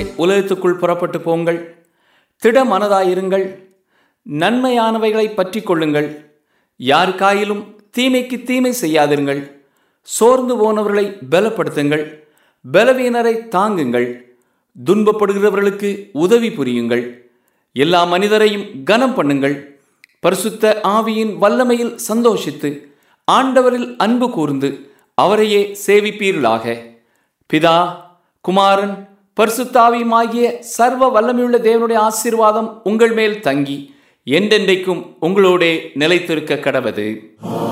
உலகத்துக்குள் புறப்பட்டு போங்கள் திட மனதாயிருங்கள் நன்மையானவைகளை பற்றி கொள்ளுங்கள் யாருக்காயிலும் தீமைக்கு தீமை செய்யாதிருங்கள் சோர்ந்து போனவர்களை பலப்படுத்துங்கள் பலவீனரை தாங்குங்கள் துன்பப்படுகிறவர்களுக்கு உதவி புரியுங்கள் எல்லா மனிதரையும் கனம் பண்ணுங்கள் பரிசுத்த ஆவியின் வல்லமையில் சந்தோஷித்து ஆண்டவரில் அன்பு கூர்ந்து அவரையே சேவிப்பீர்களாக பிதா குமாரன் பரிசுத்தாவியுமாகிய சர்வ வல்லமையுள்ள தேவனுடைய ஆசீர்வாதம் உங்கள் மேல் தங்கி என்றென்றைக்கும் உங்களோடே நிலைத்திருக்க கடவது